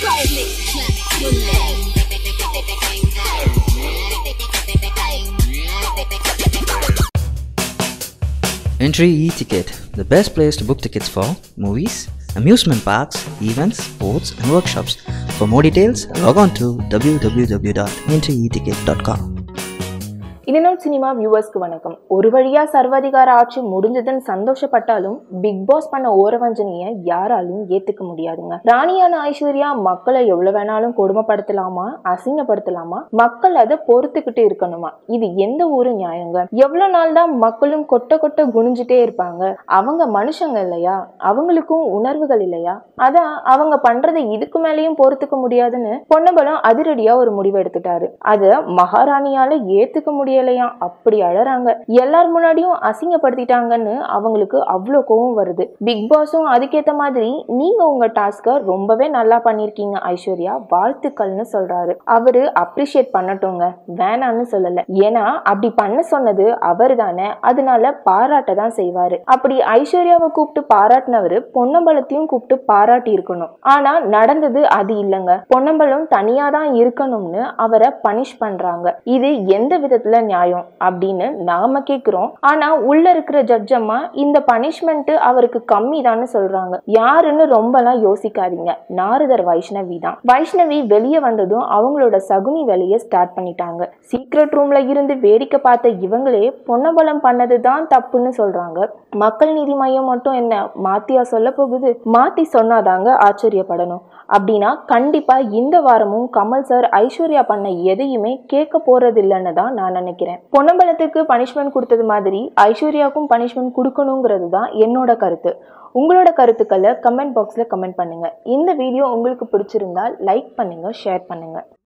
Entry e-ticket, the best place to book tickets for movies, amusement parks, events, sports, and workshops. For more details, log on to www.entryeticket.com. இனிநோட் cinema வியூவர்ஸ்க்கு வணக்கம் ஒரு வழியா சர்வாதிகார ஆட்சி முடிஞ்சதுன்னு சந்தோஷப்பட்டாலும் பிக் பாஸ் பண்ண ஓரவஞ்சனைய யாராலும் ஏத்துக்க முடியாதுங்க ராணியான ஐஸ்வர்யா மக்களை எவ்வளவு வேணாலும் கொடுமைப்படுத்தலாமா அசிங்கப்படுத்தலாமா மக்கள் அதை பொறுத்துக்கிட்டு இருக்கணுமா இது எந்த ஊரு நியாயங்க எவ்வளவு நாள் தான் மக்களும் கொட்ட கொட்ட குனிஞ்சிட்டே இருப்பாங்க அவங்க மனுஷங்க இல்லையா அவங்களுக்கும் உணர்வுகள் இல்லையா அதான் அவங்க பண்றதை இதுக்கு மேலேயும் பொறுத்துக்க முடியாதுன்னு பொன்னம்பலம் அதிரடியா ஒரு முடிவு எடுத்துட்டாரு அத மகாராணியால ஏத்துக்க முடியலையாம் அப்படி அழறாங்க எல்லார் முன்னாடியும் அசிங்கப்படுத்திட்டாங்கன்னு அவங்களுக்கு அவ்வளோ கோவம் வருது பிக் பாஸும் அதுக்கேத்த மாதிரி நீங்க உங்க டாஸ்க ரொம்பவே நல்லா பண்ணிருக்கீங்க ஐஸ்வர்யா வாழ்த்துக்கள்னு சொல்றாரு அவரு அப்ரிஷியேட் பண்ணட்டுங்க வேணான்னு சொல்லல ஏன்னா அப்படி பண்ண சொன்னது அவர் தானே அதனால பாராட்ட தான் செய்வாரு அப்படி ஐஸ்வர்யாவை கூப்பிட்டு பாராட்டினவரு பொன்னம்பலத்தையும் கூப்பிட்டு பாராட்டி இருக்கணும் ஆனா நடந்தது அது இல்லைங்க பொன்னம்பலம் தனியா தான் இருக்கணும்னு அவரை பனிஷ் பண்றாங்க இது எந்த விதத்துல நியாயம் அப்படின்னு நாம கேக்குறோம் ஆனா உள்ள இருக்கிற ஜட்ஜ் அம்மா இந்த பனிஷ்மெண்ட் அவருக்கு கம்மி தான் சொல்றாங்க யாருன்னு ரொம்பலாம் யோசிக்காதீங்க நாரதர் வைஷ்ணவி தான் வைஷ்ணவி வெளியே வந்ததும் அவங்களோட சகுனி வேலையை ஸ்டார்ட் பண்ணிட்டாங்க சீக்ரெட் ரூம்ல இருந்து வேடிக்கை பார்த்த இவங்களே பொன்னபலம் பண்ணது தான் தப்புன்னு சொல்றாங்க மக்கள் நீதி மையம் மட்டும் என்ன மாத்தியா சொல்ல போகுது மாத்தி சொன்னாதாங்க ஆச்சரியப்படணும் அப்படின்னா கண்டிப்பா இந்த வாரமும் கமல் சார் ஐஸ்வர்யா பண்ண எதையுமே கேட்க போறது இல்லைன்னு தான் நான் நினைக்கிறேன் பொன்னம்பலத்துக்கு பனிஷ்மெண்ட் கொடுத்தது மாதிரி ஐஸ்வர்யாவுக்கும் பனிஷ்மெண்ட் கொடுக்கணுங்கிறது தான் என்னோட கருத்து உங்களோட கருத்துக்களை கமெண்ட் பாக்ஸில் கமெண்ட் பண்ணுங்க இந்த வீடியோ உங்களுக்கு பிடிச்சிருந்தால் லைக் பண்ணுங்க ஷேர் பண்ணுங்க